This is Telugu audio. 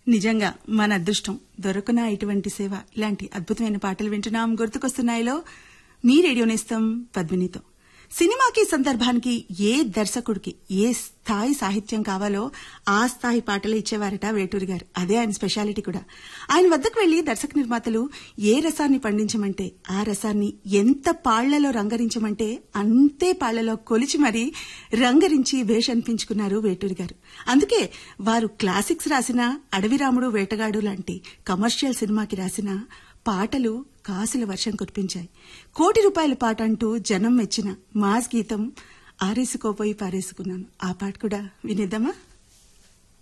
నిజంగా మన అదృష్టం దొరకన ఇటువంటి సేవ ఇలాంటి అద్భుతమైన పాటలు వింటున్నాం గుర్తుకొస్తున్నాయిలో మీ రేడియో నేస్తం పద్మినితో సినిమాకి సందర్భానికి ఏ దర్శకుడికి ఏ స్థాయి సాహిత్యం కావాలో ఆ స్థాయి పాటలు ఇచ్చేవారట వేటూరి గారు అదే ఆయన స్పెషాలిటీ కూడా ఆయన వద్దకు వెళ్లి దర్శక నిర్మాతలు ఏ రసాన్ని పండించమంటే ఆ రసాన్ని ఎంత పాళ్లలో రంగరించమంటే అంతే పాళ్లలో కొలిచి మరీ రంగరించి వేషనిపించుకున్నారు వేటూరి గారు అందుకే వారు క్లాసిక్స్ రాసిన అడవిరాముడు వేటగాడు లాంటి కమర్షియల్ సినిమాకి రాసిన పాటలు కాసుల వర్షం కురిపించాయి కోటి రూపాయల పాట అంటూ జనం మెచ్చిన మాస్ గీతం ఆరేసుకోపోయి పారేసుకున్నాను ఆ పాట కూడా వినేద్దామా